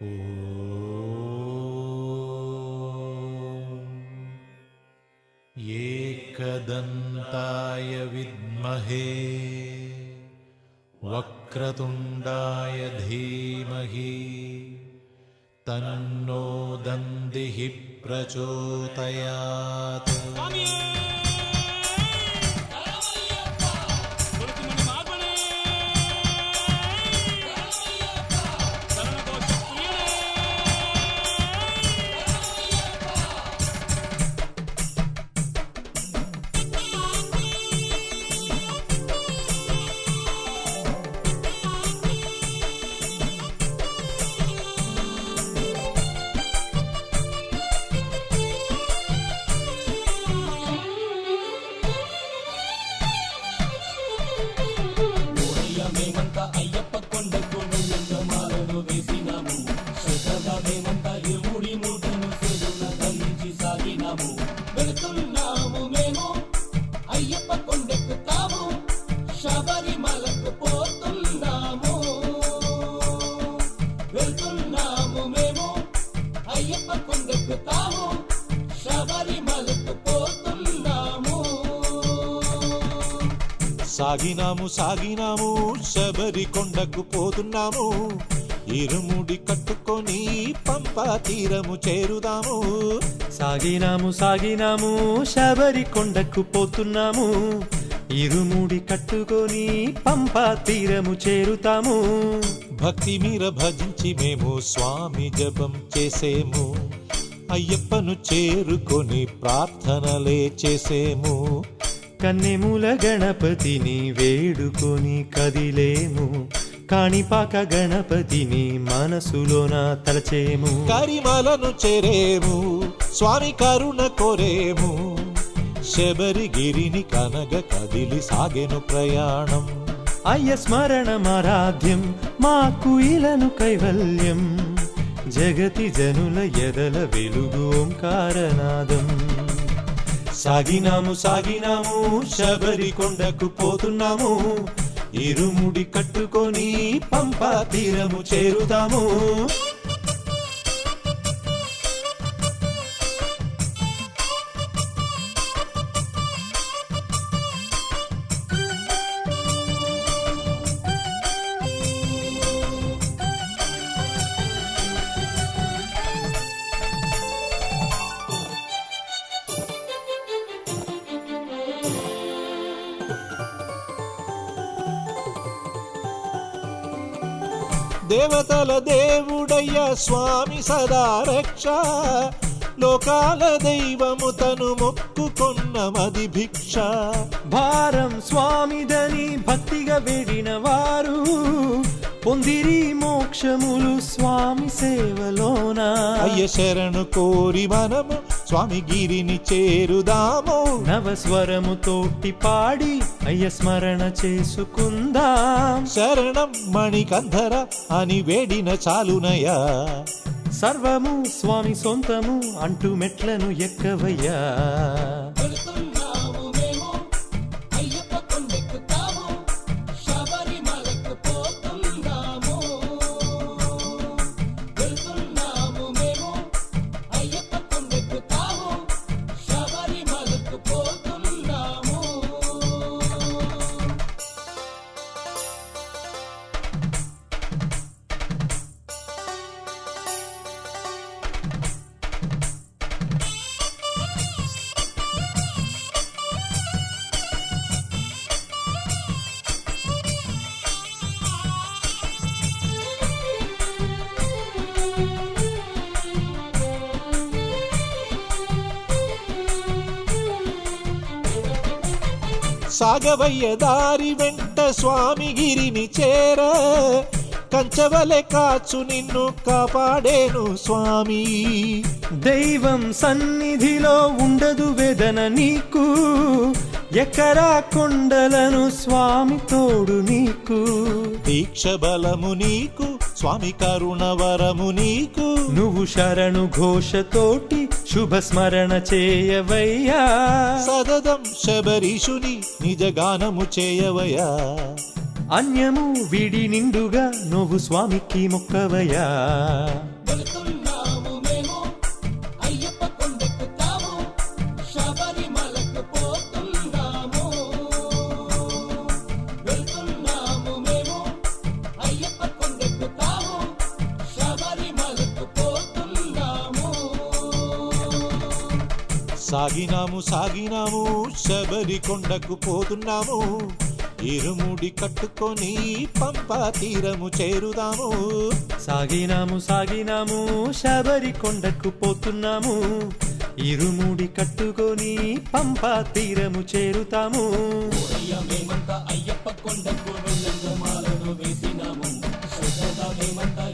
एकदन्ताय विद्महे वक्रतुण्डाय धीमहि तन्नो दन्दिः प्रचोदयात् మేమంతా అయ్యప్ప కొండకు వెళ్ళంగ మాలను వేసినాము శ్రద్ధగా మేమంతా ఇరుముడి మూటను సేదుల ధరించి సాగినాము వెళుతున్నాము మేము అయ్యప్ప కొండెక్కుతాము శబరిమలకు పోతున్నాము వెళ్తున్నాము మేము అయ్యప్ప కొండెక్కుతాము శబరిమలకు పోతున్నాము సాగినాము సాగినాము శబరి కొండకు పోతున్నాము ఇరుముడి కట్టుకొని పంపా తీరము చేరుదాము సాగినాము సాగినాము శబరి కొండకు పోతున్నాము ఇరుముడి కట్టుకొని పంపా తీరము చేరుతాము భక్తి మీర భజించి మేము స్వామి జపం చేసేము అయ్యప్పను చేరుకొని ప్రార్థనలే చేసేము కన్నెముల గణపతిని వేడుకొని కదిలేము కాణిపాక గణపతిని మనసులోన తలచేము కరిమలను చేరేము స్వామి కరుణ కోరేము శబరిగిరిని కనగ కదిలి సాగెను ప్రయాణం అయ్య స్మరణమారాధ్యం మాకు ఇలను కైవల్యం జగతి జనుల ఎదల వెలుగు ఓంకారనాదం సాగినాము సాగినాము శబరి కొండకు పోతున్నాము ఇరుముడి కట్టుకొని పంపా తీరము చేరుతాము దేవతల దేవుడయ్య స్వామి సదా రక్ష లోకాల దైవము తను మొక్కుకొన్న మది భిక్ష భారం స్వామిదని భక్తిగా వేడిన వారు పొందిరి మోక్షములు స్వామి సేవలోనా అయ్య శరణు కోరి మనము స్వామి గిరిని చేరుదాము నవస్వరము తోటి పాడి అయ్య స్మరణ చేసుకుందాం శరణం మణికంధర అని వేడిన చాలునయా సర్వము స్వామి సొంతము అంటూ మెట్లను ఎక్కవయ్యా వెళుతున్నాము మేము అయ్యప్ప కొండెక్కుతాము శబరిమలకు పోతున్నాము వెళ్తున్నాము మేము అయ్యప్ప కొండెక్కుతాము శబరిమలకు పోతున్నాము సాగవయ్య దారి వెంట స్వామి గిరిని చేర కంచవలె కాచు నిన్ను కాపాడేను స్వామి దైవం సన్నిధిలో ఉండదు వేదన నీకు ఎక్కరా కొండలను స్వామి తోడు నీకు దీక్ష బలము నీకు స్వామి కరుణ వరము నీకు నువ్వు శరణు ఘోషతోటి శుభ స్మరణ చేయవయ్యా సదదం శబరీషుని నిజ గానము చేయవయా అన్యము విడి నిండుగా నువ్వు స్వామికి మొక్కవయ్యా వెళుతున్నాము మేము అయ్యప్ప కొండెక్కుతాము శబరిమలకు పోతున్నాము వెళుతున్నాము మేము అయ్యప్ప కొండెక్కుతాము శబరిమలకు పోతున్నాము సాగినాము సాగినాము శబరి కొండకు పోతున్నాము ఇరుముడి కట్టుకొని పంపా తీరము చేరుదాము సాగినాము సాగినాము శబరి కొండకు పోతున్నాము ఇరుముడి కట్టుకొని పంపా తీరము చేరుతాము అయ్య మేమంతా అయ్యప్ప కొండకు వెళ్ళంగ మాలను వేసినాము శ్రద్ధగా మేమంతా